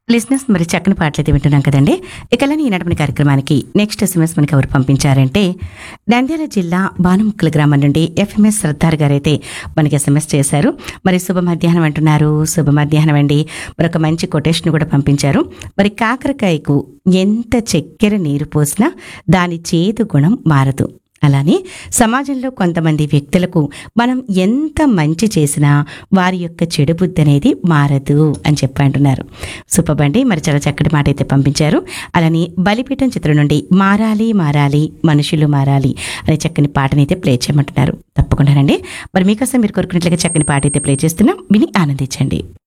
లిజినెస్ మరి చక్కని పాటలు అయితే వింటున్నాం కదండి ఇకలని ఈనాటి కార్యక్రమానికి నెక్స్ట్ ఎస్ఎంఎస్ మనకి ఎవరు పంపించారంటే నంద్యాల జిల్లా బానుముక్కల గ్రామం నుండి ఎఫ్ఎంఎస్ శ్రద్ధార్ గారు అయితే మనకి ఎస్ఎంఎస్ చేశారు మరి శుభ మధ్యాహ్నం అంటున్నారు శుభ మధ్యాహ్నం అండి మరి ఒక మంచి కొటేషన్ కూడా పంపించారు మరి కాకరకాయకు ఎంత చక్కెర నీరు పోసినా దాని చేదు గుణం మారదు అలానే సమాజంలో కొంతమంది వ్యక్తులకు మనం ఎంత మంచి చేసినా వారి యొక్క చెడు బుద్ధి అనేది మారదు అని చెప్పి అంటున్నారు సూపర్ అండి మరి చాలా చక్కటి మాట అయితే పంపించారు అలానే బలిపీఠం చిత్రం నుండి మారాలి మారాలి మనుషులు మారాలి అనే చక్కని పాటని అయితే ప్లే చేయమంటున్నారు తప్పకుండానండి మరి మీకోసం మీరు కోరుకున్నట్లుగా చక్కని పాట అయితే ప్లే చేస్తున్నాం విని ఆనందించండి